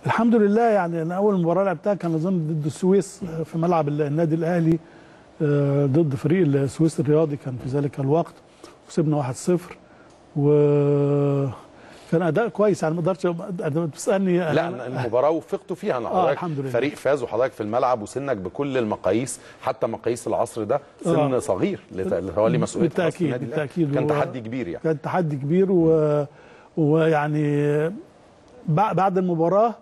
الحمد لله يعني انا اول مباراه لعبتها كان اظن ضد السويس في ملعب النادي الاهلي آه، ضد فريق السويس الرياضي كان في ذلك الوقت وكسبنا 1-0 و كان اداء كويس يعني ما اقدرش أنا بتسالني لا المباراه وفقتوا فيها انا آه، حضرتك الحمد لله. فريق فاز وحضرتك في الملعب وسنك بكل المقاييس حتى مقاييس العصر ده سن آه. صغير لتولي مسؤوليه خلاص في بالتاكيد النادي الأهلي. بالتاكيد كان و- تحدي كبير يعني كان تحدي كبير و... ويعني بع- بعد المباراه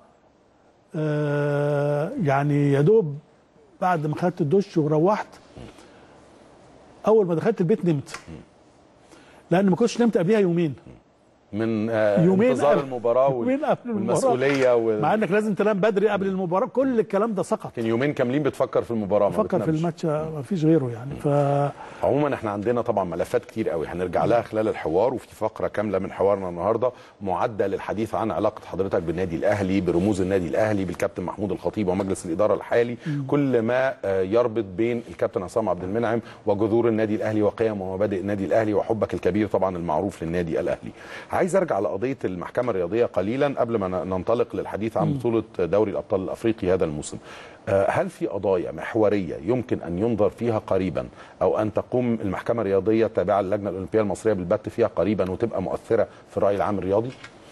آه، يعني يا دوب بعد ما خدت الدش وروحت اول ما دخلت البيت نمت لان ما كنتش نمت قبلها يومين من آه يومين انتظار قبل- المباراه وال- يومين قبل المباراة. والمسؤوليه و... مع انك لازم تنام بدري قبل المباراه كل الكلام ده سقط كان يومين كاملين بتفكر في المباراه ما فكر في بتنامش. الماتش ما فيش غيره يعني ف عموما احنا عندنا طبعا ملفات كتير قوي هنرجع لها خلال الحوار وفي فقره كامله من حوارنا النهارده معده للحديث عن علاقه حضرتك بالنادي الاهلي برموز النادي الاهلي بالكابتن محمود الخطيب ومجلس الاداره الحالي كل ما آه، يربط بين الكابتن عصام عبد المنعم وجذور النادي الاهلي وقيم ومبادئ النادي الاهلي وحبك الكبير طبعا المعروف للنادي الاهلي عايز ارجع لقضيه المحكمه الرياضيه قليلا قبل ما ن- ننطلق للحديث عن بطوله دوري الابطال الافريقي هذا الموسم آه، هل في قضايا محوريه يمكن ان ينظر فيها قريبا او ان تقوم المحكمه الرياضيه التابعه للجنه الاولمبيه المصريه بالبت فيها قريبا وتبقى مؤثره في الراي العام الرياضي؟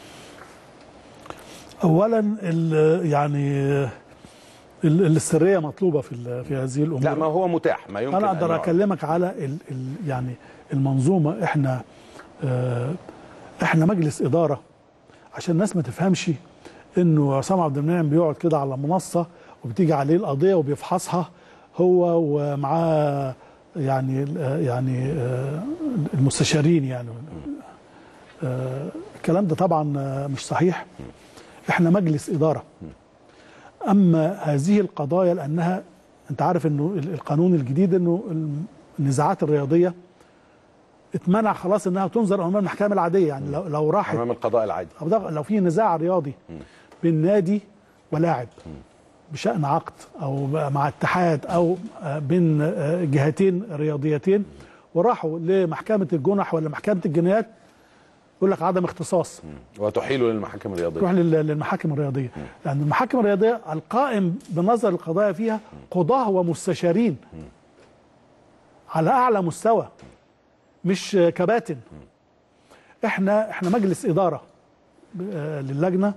اولا ال- يعني ال- السريه مطلوبه في ال- في هذه الامور لا ما هو متاح ما يمكن انا أن اقدر يعرض. اكلمك على ال ال يعني المنظومه احنا آه احنا مجلس اداره عشان الناس ما تفهمش انه عصام عبد المنعم بيقعد كده على منصه وبتيجي عليه القضيه وبيفحصها هو ومعاه يعني آه، يعني آه، المستشارين يعني آه، الكلام ده طبعا آه، مش صحيح احنا مجلس اداره اما هذه القضايا لانها انت عارف انه ال- القانون الجديد انه النزاعات الرياضيه اتمنع خلاص انها تنظر امام المحكمه العاديه يعني لو لو راحت امام القضاء العادي أو ده- لو في نزاع رياضي بين نادي ولاعب بشأن عقد أو مع اتحاد أو آه، بين آه، جهتين رياضيتين وراحوا لمحكمة الجنح ولا محكمة الجنايات يقول لك عدم اختصاص وتحيله للمحاكم الرياضيه تروح لل- للمحاكم الرياضية لأن المحاكم الرياضية القائم بنظر القضايا فيها قضاة ومستشارين على أعلى مستوى مش آه، كباتن احنا احنا مجلس إدارة آه، للجنة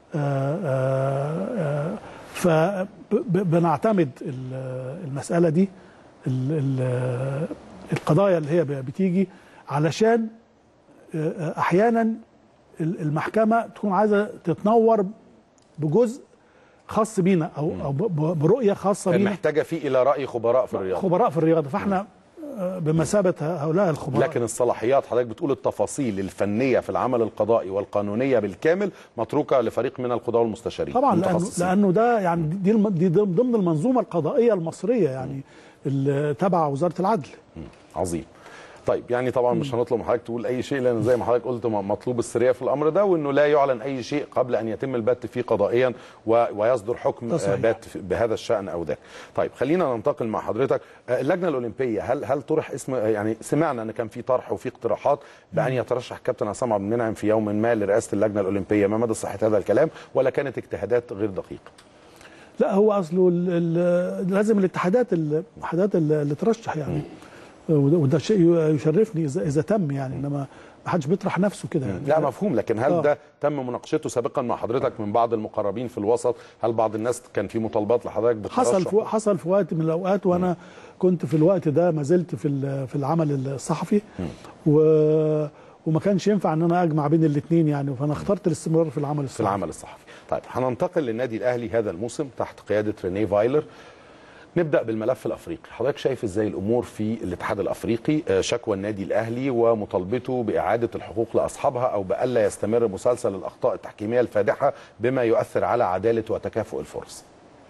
فبنعتمد المسألة دي ال- ال- القضايا اللي هي بتيجي علشان آه، أحيانا ال- المحكمة تكون عايزة تتنور بجزء خاص بينا أو أو ب- ب- برؤية خاصة بينا محتاجه فيه الى راي خبراء في الرياضه خبراء في الرياضة فاحنا آه، بمثابة هؤلاء الخبراء لكن الصلاحيات حضرتك بتقول التفاصيل الفنيه في العمل القضائي والقانونيه بالكامل متروكه لفريق من القضاه والمستشارين طبعا لانه المتخصصين. لانه ده يعني دي الم- دي ضمن المنظومه القضائيه المصريه يعني اللي تبع وزاره العدل عظيم طيب يعني طبعا مش هنطلب من حضرتك تقول اي شيء لان زي ما حضرتك قلت م- مطلوب السريه في الامر ده وانه لا يعلن اي شيء قبل ان يتم البت فيه قضائيا و- ويصدر حكم ده صحيح. آه، بات في- بهذا الشان او ذاك. طيب خلينا ننتقل مع حضرتك آه، اللجنه الاولمبيه هل هل طرح اسم آه، يعني سمعنا ان كان في طرح وفي اقتراحات بان يترشح كابتن عصام عبد المنعم في يوم ما لرئاسه اللجنه الاولمبيه ما مدى صحه هذا الكلام ولا كانت اجتهادات غير دقيقه؟ لا هو اصله ال- ال- لازم الاتحادات الاتحادات اللي اللي ترشح يعني وده وده شيء يشرفني اذا اذا تم يعني انما ما حدش بيطرح نفسه كده يعني لا مفهوم لكن هل آه. ده تم مناقشته سابقا مع حضرتك من بعض المقربين في الوسط هل بعض الناس كان في مطالبات لحضرتك بالترشح حصل في حصل في وقت من الاوقات وانا كنت في الوقت ده ما زلت في ال- في العمل الصحفي و وما كانش ينفع ان انا اجمع بين الاثنين يعني فانا اخترت الاستمرار في العمل في الصحفي العمل الصحفي طيب هننتقل للنادي الاهلي هذا الموسم تحت قياده رينيه فايلر نبدا بالملف الافريقي حضرتك شايف ازاي الامور في الاتحاد الافريقي آه، شكوى النادي الاهلي ومطالبته باعاده الحقوق لاصحابها او بالا يستمر مسلسل الاخطاء التحكيميه الفادحه بما يؤثر على عداله وتكافؤ الفرص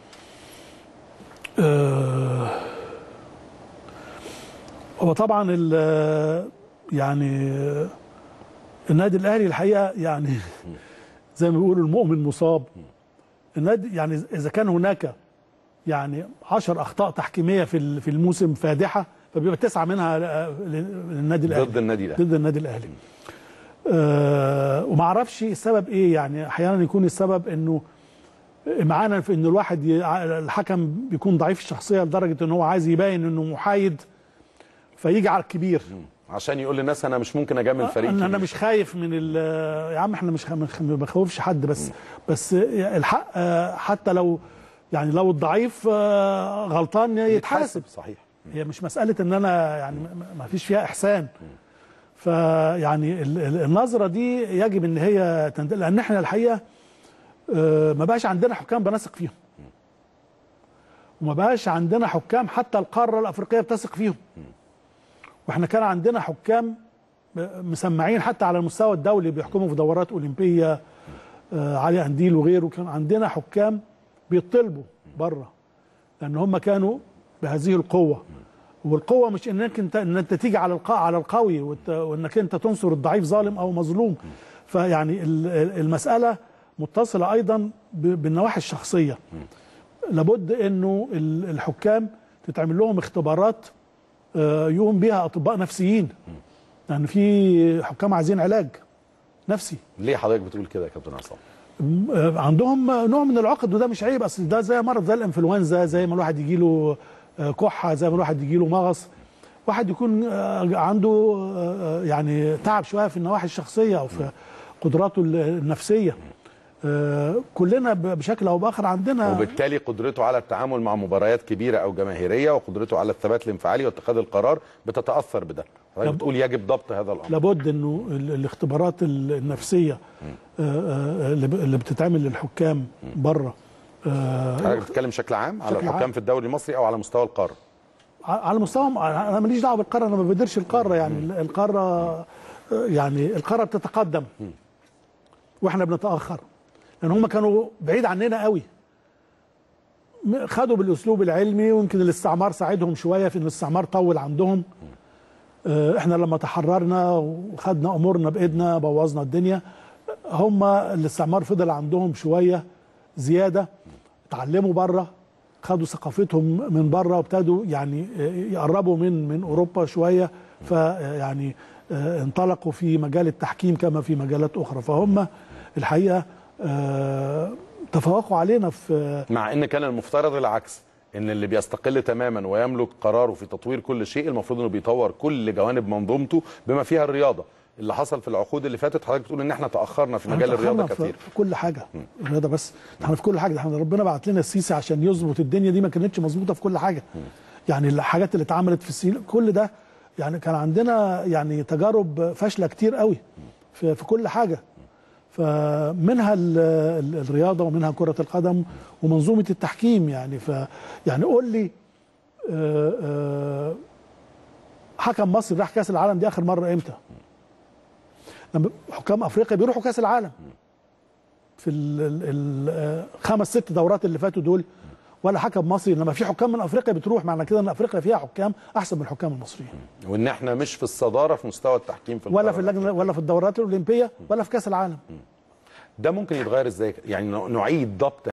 آه، هو طبعا ال- يعني آه، النادي الاهلي الحقيقه يعني زي ما بيقولوا المؤمن مصاب النادي يعني اذا كان هناك يعني 10 اخطاء تحكيميه في ال- في الموسم فادحه فبيبقى تسعه منها آه، للنادي الاهلي ضد النادي الاهلي ضد النادي الاهلي آه وما اعرفش السبب ايه يعني احيانا يكون السبب انه معانا في ان الواحد ي... الحكم بيكون ضعيف الشخصيه لدرجه ان هو عايز يبين انه محايد فيجي على الكبير عشان يقول للناس انا مش ممكن اجامل فريق انا انا كبير. مش خايف من ال يا عم احنا مش خ- ما بخوفش حد بس بس الحق آه، حتى لو يعني لو الضعيف آه، غلطان يتحاسب صحيح هي مش مساله ان انا يعني ما- ما فيش فيها احسان فيعني ال- ال- النظره دي يجب ان هي تند... لان احنا الحقيقه آه، ما بقاش عندنا حكام بنثق فيهم وما بقاش عندنا حكام حتى القاره الافريقيه بتثق فيهم واحنا كان عندنا حكام مسمعين حتى على المستوى الدولي بيحكموا في دورات اولمبيه آه، علي انديل وغيره كان عندنا حكام بيطلبوا بره لان هم كانوا بهذه القوه والقوه مش انك انت ان انت تيجي على القا على القوي وت- وانك انت تنصر الضعيف ظالم او مظلوم فيعني ال- ال- المساله متصله ايضا ب- بالنواحي الشخصيه لابد انه ال- الحكام تتعمل لهم اختبارات آه، يقوم بها اطباء نفسيين لان في حكام عايزين علاج نفسي ليه حضرتك بتقول كده يا كابتن عصام م- آه، عندهم نوع من العقد وده مش عيب اصل ده زي مرض زي الانفلونزا زي ما الواحد يجي له كحه زي ما الواحد يجي له مغص واحد يكون آه، عنده آه، يعني تعب شويه في النواحي الشخصيه او في قدراته ال- النفسيه آه، كلنا ب- بشكل او باخر عندنا وبالتالي قدرته على التعامل مع مباريات كبيره او جماهيريه وقدرته على الثبات الانفعالي واتخاذ القرار بتتاثر بده حضرتك لب- بتقول يجب ضبط هذا الامر لابد انه ال- الاختبارات ال- النفسيه آه، آه، اللي ب- اللي بتتعمل للحكام بره آه، حضرتك بتتكلم بشكل عام على بشكل الحكام عام. في الدوري المصري او على مستوى القاره على مستوى انا ماليش دعوه بالقاره انا ما بديرش القاره يعني القاره يعني القاره بتتقدم واحنا بنتاخر لان هم كانوا بعيد عننا قوي م- خدوا بالاسلوب العلمي ويمكن الاستعمار ساعدهم شويه في ان الاستعمار طول عندهم آه، احنا لما تحررنا وخدنا امورنا بايدنا بوظنا الدنيا هم الاستعمار فضل عندهم شويه زياده اتعلموا بره خدوا ثقافتهم من بره وابتدوا يعني يقربوا من من اوروبا شويه فيعني انطلقوا في مجال التحكيم كما في مجالات اخرى فهم الحقيقه آه، تفوقوا علينا في مع ان كان المفترض العكس ان اللي بيستقل تماما ويملك قراره في تطوير كل شيء المفروض انه بيطور كل جوانب منظومته بما فيها الرياضه اللي حصل في العقود اللي فاتت حضرتك بتقول ان احنا تاخرنا في مجال احنا الرياضه تأخرنا كتير في, في كل حاجه الرياضه بس احنا في كل حاجه احنا ربنا بعت لنا السيسي عشان يظبط الدنيا دي ما كانتش مظبوطه في كل حاجه يعني الحاجات اللي اتعملت في السنين كل ده يعني كان عندنا يعني تجارب فاشله كتير قوي في, في كل حاجه فمنها ال- ال- الرياضه ومنها كره القدم ومنظومه التحكيم يعني ف يعني قول لي آه، آه، حكم مصر راح كاس العالم دي اخر مره امتى؟ لما حكام افريقيا بيروحوا كاس العالم في الخمس ست دورات اللي فاتوا دول ولا حكم مصري لما في حكام من افريقيا بتروح معنى كده ان افريقيا فيها حكام احسن من الحكام المصريين وان احنا مش في الصداره في مستوى التحكيم في ولا القارة. في اللجنه ولا في الدورات الاولمبيه ولا في كاس العالم ده ممكن يتغير ازاي يعني نعيد ضبط